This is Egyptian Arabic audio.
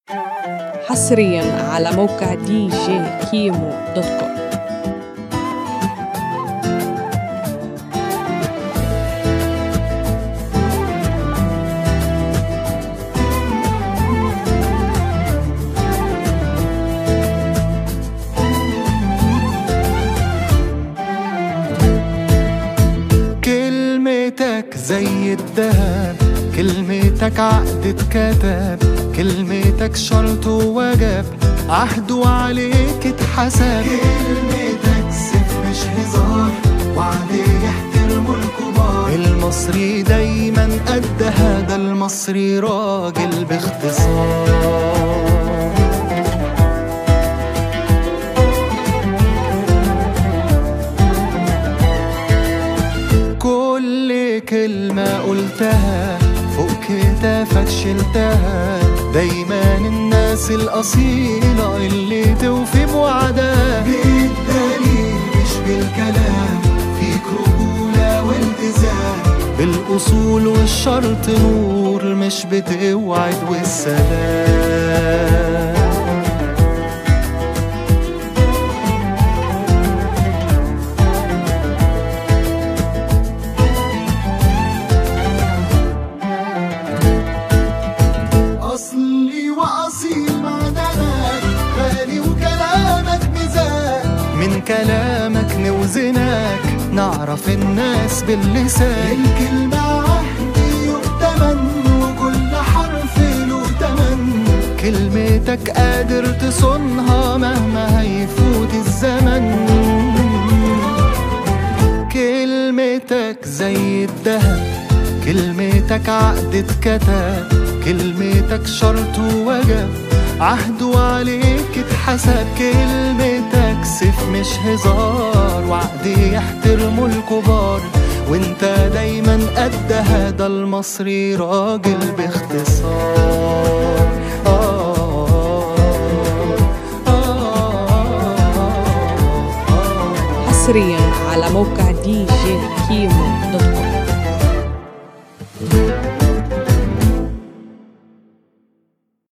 حصريا على موقع دي جي كيمو دوت كوم كلمتك زي الدهب كلمتك عقد اتكتب كلمتك شرط ووجب عهده عليك اتحسب كلمتك سيف مش هزار وعد يحترموا الكبار المصري دايما قدها ده المصري راجل باختصار كل كلمة قلتها فوق كتافك شلتها دايما الناس الأصيلة اللي توفي بوعدها بالدليل مش بالكلام فيك رجولة والتزام بالأصول والشرط نور مش بتوعد والسلام أصلي وأصيل معدنك غالي وكلامك ميزان من كلامك نوزنك نعرف الناس باللسان الكلمة عهد يؤتمن وكل حرف له تمن كلمتك قادر تصونها مهما هيفوت الزمن كلمتك زي الدهب كلمتك عقد اتكتب كلمتك شرط ووجب عهده عليك اتحسب كلمتك سيف مش هزار وعد يحترموا الكبار وانت دايما قدها ده المصري راجل باختصار آه آه آه حصريا على موقع دي جي كيمو دوت كوم